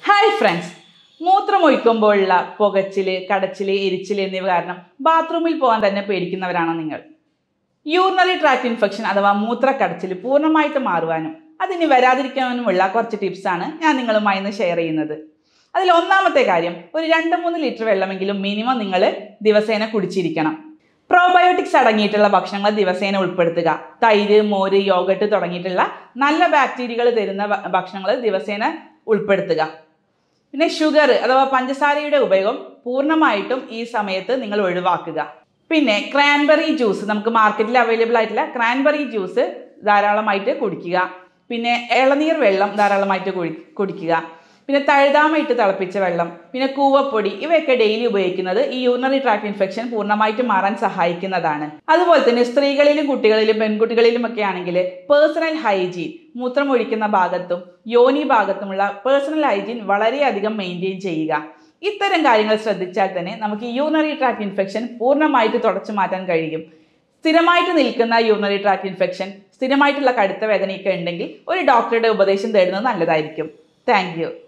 hi friends മൂത്രമൊഴിക്കുമ്പോഴുള്ള പുകച്ചില് കടച്ചില് എരിച്ചില് എന്നിവ കാരണം ബാത്റൂമിൽ പോകാൻ തന്നെ പേടിക്കുന്നവരാണോ നിങ്ങൾ യൂറിനറി ട്രാക്ട് ഇൻഫെക്ഷൻ അഥവാ മൂത്രക്കടച്ചിൽ പൂർണ്ണമായിട്ട് മാറുവാനും അതിന് വരാതിരിക്കാനുമുള്ള കുറച്ച് ടിപ്സാണ് ഞാൻ നിങ്ങളുമായി ഇന്ന് ഷെയർ ചെയ്യുന്നത് അതിൽ ഒന്നാമത്തെ കാര്യം ഒരു രണ്ട് മൂന്ന് ലിറ്റർ വെള്ളമെങ്കിലും മിനിമം നിങ്ങൾ ദിവസേന കുടിച്ചിരിക്കണം പ്രോബയോട്ടിക്സ് അടങ്ങിയിട്ടുള്ള ഭക്ഷണങ്ങൾ ദിവസേന ഉൾപ്പെടുത്തുക തൈര് മോര് യോഗട്ട് തുടങ്ങിയിട്ടുള്ള നല്ല ബാക്ടീരിയകൾ തരുന്ന ഭ- ഭക്ഷണങ്ങൾ ദിവസേന ഉൾപ്പെടുത്തുക പിന്നെ ഷുഗർ അഥവാ പഞ്ചസാരയുടെ ഉപയോഗം പൂർണ്ണമായിട്ടും ഈ സമയത്ത് നിങ്ങൾ ഒഴിവാക്കുക പിന്നെ ക്രാൻബെറി ജ്യൂസ് നമുക്ക് മാർക്കറ്റിൽ അവൈലബിൾ ആയിട്ടുള്ള ക്രാൻബെറി ജ്യൂസ് ധാരാളമായിട്ട് കുടിക്കുക പിന്നെ ഇളനീർ വെള്ളം ധാരാളമായിട്ട് കുടി- കുടിക്കുക പിന്നെ തഴുതാമ ഇട്ട് തിളപ്പിച്ച വെള്ളം പിന്നെ കൂവപ്പൊടി ഇവയൊക്കെ ഡെയിലി ഉപയോഗിക്കുന്നത് ഈ യൂറിനറി ട്രാക്ട് ഇൻഫെക്ഷൻ പൂർണ്ണമായിട്ട് മാറാൻ സഹായിക്കുന്നതാണ് അതുപോലെ തന്നെ സ്ത്രീകളിലും കുട്ടികളിലും പെൺകുട്ടികളിലും ഒക്കെ ആണെങ്കിൽ പേഴ്സണൽ ഹൈജീൻ മൂത്രമൊഴിക്കുന്ന ഭാഗത്തും യോനി ഭാഗത്തുമുള്ള പേഴ്സണൽ ഹൈജീൻ വളരെയധികം മെയിൻറ്റെയിൻ ചെയ്യുക ഇത്തരം കാര്യങ്ങൾ ശ്രദ്ധിച്ചാൽ തന്നെ നമുക്ക് ഈ യൂറിനറി ട്രാക്ട് ഇൻഫെക്ഷൻ പൂർണ്ണമായിട്ട് തുടച്ചു മാറ്റാൻ കഴിയും സ്ഥിരമായിട്ട് നിൽക്കുന്ന യൂറിനറി ട്രാക്ട് ഇൻഫെക്ഷൻ സ്ഥിരമായിട്ടുള്ള കടുത്ത വേദനയൊക്കെ ഉണ്ടെങ്കിൽ ഒരു ഡോക്ടറുടെ ഉപദേശം തേടുന്നത് നല്ലതായിരിക്കും താങ്ക്